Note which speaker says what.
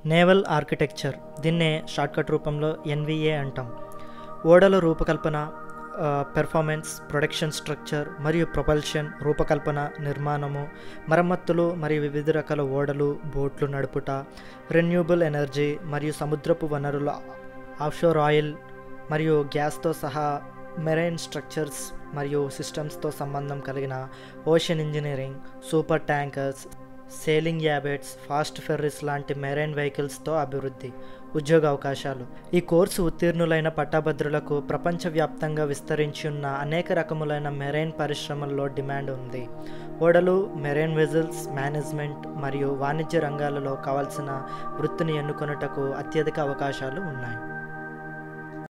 Speaker 1: naval architecture దీన్నే shortcut రూపంలో NVA అంటాం ఓడల రూపకల్పన ఆ, పెర్ఫార్మెన్స్ ప్రొడక్షన్ స్ట్రక్చర్ మరియు ప్రొపల్షన్ రూపకల్పన నిర్మాణము మరమ్మతులు మరియు వివిధ రకాల ఓడలు బోట్లు నడుపుట రెన్యూబుల్ ఎనర్జీ మరియు సముద్రపు వనరుల ఆఫ్షోర్ ఆయిల్ మరియు గ్యాస్తో సహా మెరైన్ స్ట్రక్చర్స్ మరియు సిస్టమ్స్తో సంబంధం కలిగిన ocean engineering super tankers sailing yachts fast ferries లాంటి మెరైన్ వెహికల్స్తో అభివృద్ధి ఉద్యోగ అవకాశాలు ఈ కోర్సు ఉత్తీర్ణులైన పట్టాభద్రులకు ప్రపంచవ్యాప్తంగా విస్తరించి ఉన్న అనేక రకములైన మెరైన్ పరిశ్రమల్లో డిమాండ్ ఉంది ఓడలు మెరైన్ వెజల్స్ మేనేజ్మెంట్ మరియు వాణిజ్య రంగాలలో కావాల్సిన వృత్తిని ఎన్నుకొనుటకు అత్యధిక అవకాశాలు ఉన్నాయి